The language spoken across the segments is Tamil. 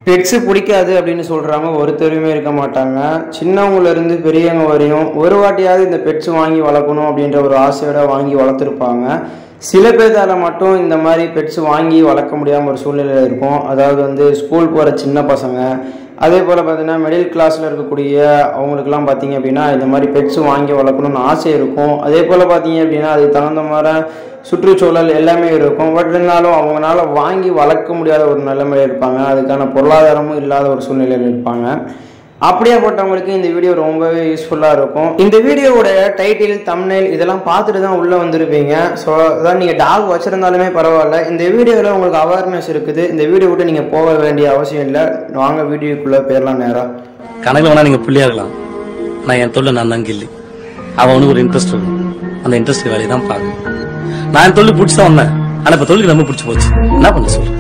பெட்ஸு பிடிக்காது அப்படின்னு சொல்கிறவங்க ஒருத்தருமே இருக்க மாட்டாங்க சின்னவங்கலேருந்து பெரியவங்க வரையும் ஒரு வாட்டியாவது இந்த பெட்ஸ் வாங்கி வளர்க்கணும் அப்படின்ற ஒரு ஆசையோட வாங்கி வளர்த்துருப்பாங்க சில பேர்த்தால மட்டும் இந்த மாதிரி பெட்ஸ் வாங்கி வளர்க்க முடியாமல் ஒரு சூழ்நிலையில் இருக்கும் அதாவது வந்து ஸ்கூல் போகிற சின்ன பசங்க அதே போல் பார்த்தீங்கன்னா மிடில் கிளாஸில் இருக்கக்கூடிய அவங்களுக்குலாம் பார்த்தீங்க அப்படின்னா இந்த மாதிரி பெட்ஸ் வாங்கி வளர்க்கணும்னு ஆசை இருக்கும் அதே போல் பார்த்தீங்க அப்படின்னா அதுக்கு தகுந்த மாதிரி சுற்றுச்சூழல் எல்லாமே இருக்கும் பட் இருந்தாலும் அவங்களால வாங்கி வளர்க்க முடியாத ஒரு நிலைமையில் இருப்பாங்க அதுக்கான பொருளாதாரமும் இல்லாத ஒரு சூழ்நிலையில் இருப்பாங்க அப்படியாப்பட்டவங்களுக்கு இந்த வீடியோ ரொம்பவே யூஸ்ஃபுல்லாக இருக்கும் இந்த வீடியோவோட டைட்டில் தம்னைல் இதெல்லாம் பார்த்துட்டு தான் உள்ளே வந்திருப்பீங்க ஸோ அதான் நீங்கள் டாக் வச்சுருந்தாலுமே பரவாயில்ல இந்த வீடியோவில் உங்களுக்கு அவேர்னஸ் இருக்குது இந்த வீடியோ விட்டு நீங்கள் போக வேண்டிய அவசியம் இல்லை வாங்க வீடியோக்குள்ளே போயிடலாம் நேராக கணக்கில் வேணா நீங்க புள்ளியா இருக்கலாம் நான் என் தொழில் நான் தான் கில்லி அவனுக்கு ஒரு இன்ட்ரெஸ்ட் இருக்கும் அந்த இன்ட்ரெஸ்ட் வேலையை தான் பார்க்கணும் நான் என் தொழில் பிடிச்சி தான் வந்தேன் ஆனா இப்ப தொழிலுக்கு ரொம்ப பிடிச்சி போச்சு என்ன பண்ண சொல்லு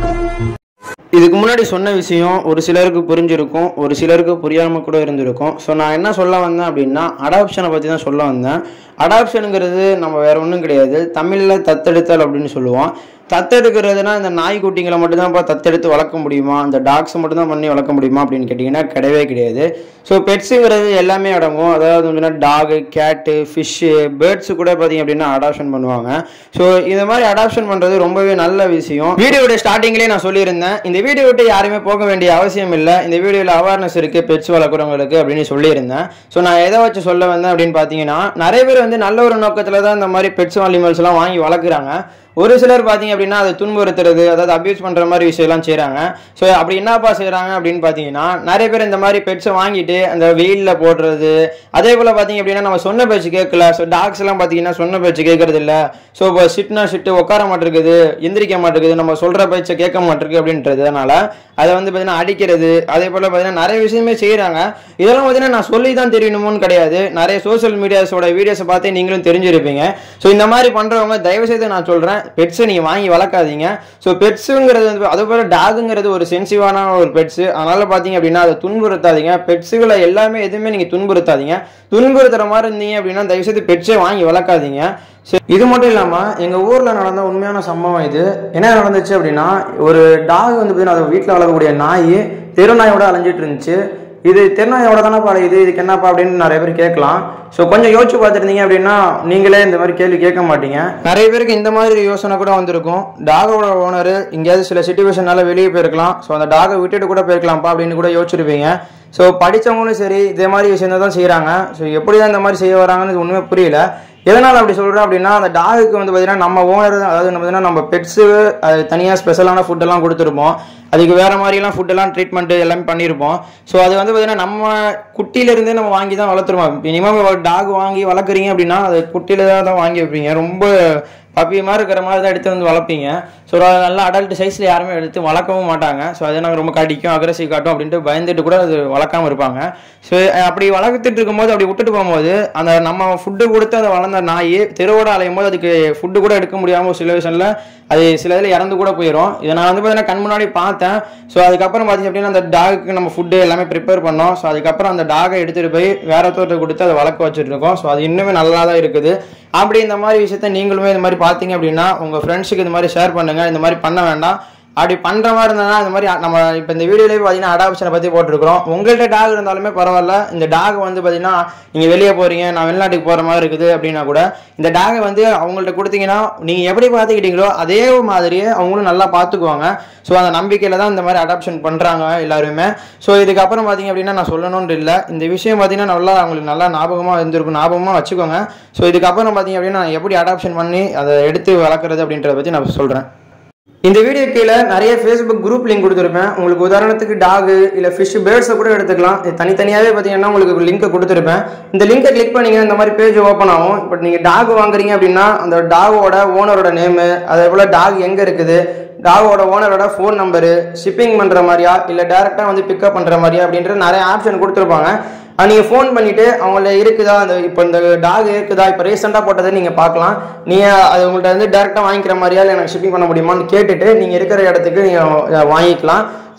இதுக்கு முன்னாடி சொன்ன விஷயம் ஒரு சிலருக்கு புரிஞ்சிருக்கும் ஒரு சிலருக்கு புரியாமல் கூட இருந்திருக்கும் ஸோ நான் என்ன சொல்ல வந்தேன் அப்படின்னா அடாப்ஷனை பற்றி தான் சொல்ல வந்தேன் அடாப்ஷனுங்கிறது நம்ம வேற ஒன்றும் கிடையாது தமிழில் தத்தெடுத்தல் அப்படின்னு சொல்லுவோம் தத்தெடுக்கிறதுனா இந்த நாய்க்குட்டிங்களை மட்டும்தான்ப்பா தத்தெடுத்து வளர்க்க முடியுமா இந்த டாக்ஸ் மட்டும்தான் பண்ணி வளர்க்க முடியுமா அப்படின்னு கேட்டிங்கன்னா கிடையவே கிடையாது ஸோ பெட்ஸுங்கிறது எல்லாமே அடங்கும் அதாவது வந்து டாகு கேட்டு ஃபிஷ்ஷு பேர்ட்ஸு கூட பார்த்தீங்க அப்படின்னா அடாப்ஷன் பண்ணுவாங்க ஸோ இந்த மாதிரி அடாப்ஷன் பண்ணுறது ரொம்பவே நல்ல விஷயம் வீடியோட ஸ்டார்டிங்லேயே நான் சொல்லியிருந்தேன் இந்த வீடியோ விட்டு யாருமே போக வேண்டிய அவசியம் இல்லை இந்த வீடியோவில் அவேர்னஸ் இருக்குது பெட்ஸ் வளர்க்குறவங்களுக்கு அப்படின்னு சொல்லியிருந்தேன் ஸோ நான் எதை வச்சு சொல்ல வந்தேன் அப்படின்னு பார்த்தீங்கன்னா நிறைய பேர் வந்து நல்ல ஒரு நோக்கத்தில் தான் இந்த மாதிரி பெட்ஸ் அனிமல்ஸ் எல்லாம் வாங்கி வளர்க்குறாங்க ஒரு சிலர் பார்த்தீங்க அப்படின்னா அதை துன்புறுத்துறது அதாவது அபியூஸ் பண்ணுற மாதிரி விஷயம்லாம் செய்கிறாங்க ஸோ அப்படி என்னப்பா செய்கிறாங்க அப்படின்னு பார்த்தீங்கன்னா நிறைய பேர் இந்த மாதிரி பெட்ஸை வாங்கிட்டு அந்த வெயிலில் போடுறது அதே போல் பார்த்தீங்க அப்படின்னா நம்ம சொன்ன பேச்சு கேட்கல ஸோ டாக்ஸ் எல்லாம் பார்த்தீங்கன்னா சொன்ன பேச்சு கேட்கறது இல்லை ஸோ இப்போ சிட்னா சிட்டு உட்கார மாட்டிருக்குது எந்திரிக்க மாட்டிருக்குது நம்ம சொல்கிற பேச்சை கேட்க மாட்டிருக்கு அப்படின்றதுனால அதை வந்து பார்த்தீங்கன்னா அடிக்கிறது அதே போல் பார்த்தீங்கன்னா நிறைய விஷயமே செய்கிறாங்க இதெல்லாம் பார்த்தீங்கன்னா நான் சொல்லி தான் தெரியணுமோன்னு கிடையாது நிறைய சோஷியல் மீடியாஸோட வீடியோஸை பார்த்து நீங்களும் தெரிஞ்சிருப்பீங்க ஸோ இந்த மாதிரி பண்ணுறவங்க தயவுசெய்து நான் சொல்கிறேன் பெட்ஸை நீங்கள் வாங்கி வளர்க்காதீங்க ஸோ பெட்ஸுங்கிறது வந்து அதே போல் டாகுங்கிறது ஒரு சென்சிவான ஒரு பெட்ஸு அதனால் பார்த்தீங்க அப்படின்னா அதை துன்புறுத்தாதீங்க பெட்ஸுகளை எல்லாமே எதுவுமே நீங்கள் துன்புறுத்தாதீங்க துன்புறுத்துற மாதிரி இருந்தீங்க அப்படின்னா தயவுசெய்து பெட்ஸை வாங்கி வளர்க்காதீங்க சரி இது மட்டும் இல்லாமல் எங்கள் ஊரில் நடந்த உண்மையான சம்பவம் இது என்ன நடந்துச்சு அப்படின்னா ஒரு டாக் வந்து பார்த்தீங்கன்னா அதை வீட்டில் வளர்க்கக்கூடிய நாய் தெரு நாயோட அலைஞ்சிட்டு இருந்துச்சு இது தெருநாயோட தானப்பா இது இதுக்கு என்னப்பா அப்படின்னு நிறைய பேர் கேட்கலாம் ஸோ கொஞ்சம் யோசிச்சு பார்த்துருந்தீங்க அப்படின்னா நீங்களே இந்த மாதிரி கேள்வி கேட்க மாட்டீங்க நிறைய பேருக்கு இந்த மாதிரி யோசனை கூட வந்திருக்கும் டாகோட ஓனர் எங்கேயாவது சில சுச்சுவேஷனால வெளியே போயிருக்கலாம் ஸோ அந்த டாகை விட்டுட்டு கூட போயிருக்கலாம்ப்பா அப்படின்னு கூட யோசிச்சிருப்பீங்க ஸோ படித்தவங்களும் சரி இதே மாதிரி விஷயம் தான் செய்கிறாங்க ஸோ எப்படி தான் இந்த மாதிரி செய்ய வராங்கன்னு ஒன்றுமே புரியல எதனால் அப்படி சொல்கிறேன் அப்படின்னா அந்த டாகுக்கு வந்து பார்த்தீங்கன்னா நம்ம ஓனர் அதாவது நம்ம பார்த்தீங்கன்னா நம்ம பெட்ஸு அது தனியாக ஸ்பெஷலான ஃபுட்டெல்லாம் கொடுத்துருப்போம் அதுக்கு வேறு மாதிரிலாம் ஃபுட்டெல்லாம் ட்ரீட்மெண்ட் எல்லாமே பண்ணியிருப்போம் ஸோ அது வந்து பார்த்தீங்கன்னா நம்ம குட்டியிலேருந்தே நம்ம வாங்கி தான் வளர்த்துருவோம் மினிமம் டாக் வாங்கி வளர்க்குறீங்க அப்படின்னா அது குட்டியில தான் வாங்கி வைப்பீங்க ரொம்ப பப்பி மாதிரி இருக்கிற மாதிரி தான் எடுத்து வந்து வளர்ப்பீங்க ஸோ அது நல்லா அடல்ட் சைஸில் யாருமே எடுத்து வளர்க்கவும் மாட்டாங்க ஸோ அது நாங்கள் ரொம்ப கடிக்கும் அக்ரஸிவ் காட்டும் அப்படின்ட்டு பயந்துட்டு கூட அது வளர்க்காம இருப்பாங்க ஸோ அப்படி வளர்த்துட்டு இருக்கும்போது அப்படி விட்டுட்டு போகும்போது அந்த நம்ம ஃபுட்டு கொடுத்து அதை வளர்ந்த நாய் தெருவோட அலையும் போது அதுக்கு ஃபுட்டு கூட எடுக்க முடியாமல் சில விஷயத்தில் அது சில இதில் இறந்து கூட போயிடும் இதை நான் வந்து பார்த்தீங்கன்னா கண் முன்னாடி பார்த்தேன் ஸோ அதுக்கப்புறம் பார்த்தீங்க அப்படின்னா அந்த டாகுக்கு நம்ம ஃபுட்டு எல்லாமே ப்ரிப்பேர் பண்ணோம் ஸோ அதுக்கப்புறம் அந்த டாகை எடுத்துகிட்டு போய் வேற ஒருத்தர்கிட்ட கொடுத்து அதை வளர்க்க வச்சுட்டு இருக்கோம் ஸோ அது இன்னுமே நல்லா தான் இருக்குது அப்படி இந்த மாதிரி விஷயத்த நீங்களுமே இந்த மாதிரி பார்த்தீங்க அப்படின்னா உங்கள் ஃப்ரெண்ட்ஸுக்கு இந்த மாதிரி ஷேர் பண்ணுங்கள் இந்த மாதிரி பண்ண வேண்டாம் அப்படி பண்ணுற மாதிரி இருந்ததுன்னா இந்த மாதிரி நம்ம இப்போ இந்த வீடியோலேயே பார்த்தீங்கன்னா அடாப்ஷனை பற்றி போட்டிருக்கிறோம் உங்கள்கிட்ட டாக் இருந்தாலுமே பரவாயில்ல இந்த டாக் வந்து பார்த்தீங்கன்னா நீங்கள் வெளியே போகிறீங்க நான் வெளிநாட்டுக்கு போகிற மாதிரி இருக்குது அப்படின்னா கூட இந்த டாகை வந்து அவங்கள்ட்ட கொடுத்தீங்கன்னா நீங்கள் எப்படி பார்த்துக்கிட்டீங்களோ அதே மாதிரியே அவங்களும் நல்லா பார்த்துக்குவாங்க ஸோ அந்த நம்பிக்கையில் தான் இந்த மாதிரி அடாப்ஷன் பண்ணுறாங்க எல்லாருமே ஸோ இதுக்கப்புறம் பார்த்தீங்க அப்படின்னா நான் சொல்லணும்னு இல்லை இந்த விஷயம் பார்த்தீங்கன்னா நல்லா அவங்களுக்கு நல்லா ஞாபகமாக இருந்திருக்கும் ஞாபகமாக வச்சுக்கோங்க ஸோ இதுக்கப்புறம் பார்த்தீங்க அப்படின்னா நான் எப்படி அடாப்ஷன் பண்ணி அதை எடுத்து வளர்க்குறது அப்படின்றத பற்றி நான் சொல்கிறேன் இந்த வீடியோ கீழே நிறைய ஃபேஸ்புக் குரூப் லிங்க் கொடுத்துருப்பேன் உங்களுக்கு உதாரணத்துக்கு டாகு இல்லை ஃபிஷ் பேர்ட்ஸை கூட எடுத்துக்கலாம் இது தனித்தனியாகவே பார்த்தீங்கன்னா உங்களுக்கு லிங்க்கை கொடுத்துருப்பேன் இந்த லிங்கை கிளிக் பண்ணீங்க இந்த மாதிரி பேஜ் ஓப்பன் ஆகும் பட் நீங்கள் டாக் வாங்குறீங்க அப்படின்னா அந்த டாகோட ஓனரோட நேமு அதே போல் டாக் எங்கே இருக்குது டாகோட ஓனரோட ஃபோன் நம்பரு ஷிப்பிங் பண்ணுற மாதிரியா இல்லை டேரெக்டாக வந்து பிக்கப் பண்ணுற மாதிரியா அப்படின்ற நிறைய ஆப்ஷன் கொடுத்துருப்பாங்க நீங்கள் ஃபோன் பண்ணிவிட்டு அவங்கள இருக்குதா அந்த இப்போ இந்த டாக் இருக்குதா இப்போ ரீசெண்டாக போட்டதை நீங்கள் பார்க்கலாம் நீங்கள் அது உங்கள்கிட்ட வந்து டேரெக்டாக வாங்கிக்கிற மாதிரியா இல்லை எனக்கு ஷிப்பிங் பண்ண முடியுமான்னு கேட்டுட்டு நீங்கள் இருக்கிற இடத்துக்கு நீங்கள் வாங்கிக்கலாம்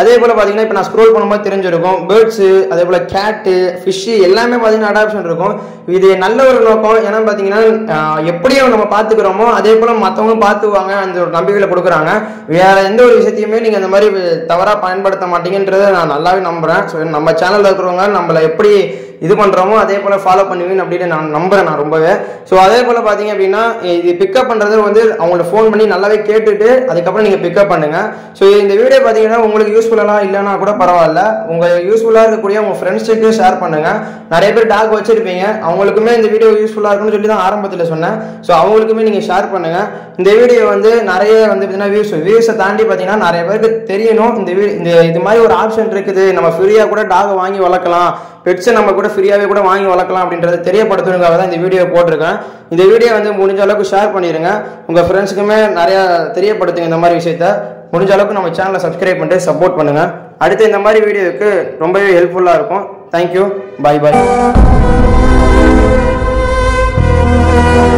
அதே போல் பார்த்தீங்கன்னா இப்போ நான் ஸ்க்ரோல் பண்ணும்போது தெரிஞ்சிருக்கும் பேர்ட்ஸு அதே போல் கேட்டு ஃபிஷ்ஷு எல்லாமே பார்த்தீங்கன்னா அடாப்ஷன் இருக்கும் இது நல்ல ஒரு நோக்கம் ஏன்னா பார்த்தீங்கன்னா ஆஹ், எப்படியும் நம்ம பார்த்துக்கிறோமோ அதே போல் மற்றவங்க பார்த்துக்குவாங்க அந்த ஒரு நம்பிக்கையில் கொடுக்குறாங்க வேற எந்த ஒரு விஷயத்தையுமே நீங்கள் இந்த மாதிரி தவறாக பயன்படுத்த மாட்டீங்கன்றதை நான் நல்லாவே நம்புகிறேன் ஸோ நம்ம சேனலில் இருக்கிறவங்க நம்மளை எப்படி இது பண்ணுறோமோ அதே போல் ஃபாலோ பண்ணுவீங்க அப்படின்னு நான் நம்புறேன் நான் ரொம்பவே ஸோ அதே போல் பார்த்தீங்க அப்படின்னா இது பிக்கப் பண்ணுறது வந்து அவங்கள ஃபோன் பண்ணி நல்லாவே கேட்டுட்டு அதுக்கப்புறம் நீங்கள் பிக்கப் பண்ணுங்க ஸோ இந்த வீடியோ பார்த்தீங்கன்னா உங்களுக்கு யூஸ்ஃபுல்லாக இல்லைன்னா கூட பரவாயில்ல உங்கள் யூஸ்ஃபுல்லாக இருக்கக்கூடிய உங்கள் ஃப்ரெண்ட்ஸுக்கு ஷேர் பண்ணுங்க நிறைய பேர் டாக் வச்சிருப்பீங்க அவங்களுக்குமே இந்த வீடியோ யூஸ்ஃபுல்லாக இருக்கும்னு சொல்லி தான் ஆரம்பத்தில் சொன்னேன் ஸோ அவங்களுக்குமே நீங்கள் ஷேர் பண்ணுங்க இந்த வீடியோ வந்து நிறைய வந்து பார்த்தீங்கன்னா வியூஸ் வியூஸை தாண்டி பார்த்தீங்கன்னா நிறைய பேருக்கு தெரியணும் இந்த வீ- இந்த இது மாதிரி ஒரு ஆப்ஷன் இருக்குது நம்ம ஃப்ரீயாக கூட டாக் வாங்கி வளர்க்கலாம் பெட்ஸை நம்ம கூட ஃப்ரீயாகவே கூட வாங்கி வளர்க்கலாம் அப்படின்றத தெரியப்படுத்துறதுக்காக தான் இந்த வீடியோ போட்டிருக்கேன் இந்த வீடியோ வந்து முடிஞ்ச அளவுக்கு ஷேர் பண்ணிடுங்க உங்கள் ஃப்ரெண்ட்ஸுக்குமே நிறையா தெரியப்படுத்துங்க இந்த மாதிரி விஷயத்த முடிஞ்ச அளவுக்கு நம்ம சேனலை சப்ஸ்கிரைப் பண்ணிட்டு சப்போர்ட் பண்ணுங்கள் அடுத்து இந்த மாதிரி வீடியோவுக்கு ரொம்பவே ஹெல்ப்ஃபுல்லாக இருக்கும் தேங்க்யூ பை பை